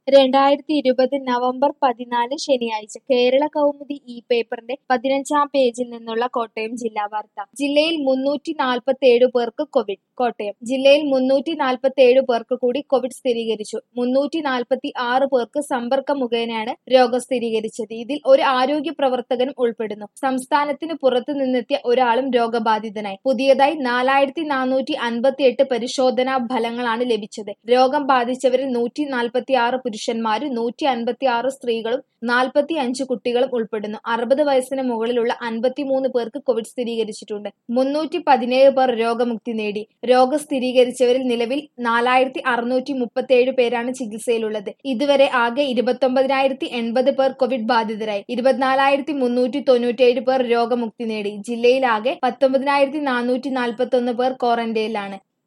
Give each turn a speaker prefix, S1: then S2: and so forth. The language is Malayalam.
S1: രണ്ടായിരത്തി ഇരുപത് നവംബർ പതിനാല് ശനിയാഴ്ച കേരള കൗമുദി ഈ പേപ്പറിന്റെ പതിനഞ്ചാം പേജിൽ നിന്നുള്ള കോട്ടയം ജില്ലാ വാർത്ത ജില്ലയിൽ മുന്നൂറ്റി നാൽപ്പത്തി ഏഴ് പേർക്ക് കോവിഡ് കോട്ടയം ജില്ലയിൽ മുന്നൂറ്റി നാൽപ്പത്തി ഏഴ് പേർക്ക് കൂടി കോവിഡ് സ്ഥിരീകരിച്ചു മുന്നൂറ്റി നാൽപ്പത്തി ആറ് പേർക്ക് സമ്പർക്കം മുഖേനയാണ് രോഗം സ്ഥിരീകരിച്ചത് ഇതിൽ ഒരു ആരോഗ്യ പ്രവർത്തകനും ഉൾപ്പെടുന്നു സംസ്ഥാനത്തിന് പുറത്തു നിന്നെത്തിയ ഒരാളും രോഗബാധിതനായി പുതിയതായി നാലായിരത്തി നാനൂറ്റി അൻപത്തി എട്ട് പരിശോധനാ ഫലങ്ങളാണ് ലഭിച്ചത് രോഗം ബാധിച്ചവരിൽ നൂറ്റി നാൽപ്പത്തി ആറ് പുരുഷന്മാരും നൂറ്റി അൻപത്തി ആറ് സ്ത്രീകളും നാൽപ്പത്തി അഞ്ച് കുട്ടികളും ഉൾപ്പെടുന്നു അറുപത് വയസ്സിന് മുകളിലുള്ള അൻപത്തിമൂന്ന് പേർക്ക് കോവിഡ് സ്ഥിരീകരിച്ചിട്ടുണ്ട് മുന്നൂറ്റി പതിനേഴ് പേർ രോഗമുക്തി നേടി രോഗം സ്ഥിരീകരിച്ചവരിൽ നിലവിൽ നാലായിരത്തി അറുന്നൂറ്റി മുപ്പത്തി ഏഴ് പേരാണ് ചികിത്സയിലുള്ളത് ഇതുവരെ ആകെ ഇരുപത്തൊമ്പതിനായിരത്തി എൺപത് പേർ കോവിഡ് ബാധിതരായി ഇരുപത്തിനാലായിരത്തി മുന്നൂറ്റി തൊണ്ണൂറ്റിയേഴ് പേർ രോഗമുക്തി നേടി ജില്ലയിലാകെ പത്തൊമ്പതിനായിരത്തി നാനൂറ്റി നാൽപ്പത്തി ഒന്ന് പേർ ക്വാറന്റൈനിലാണ്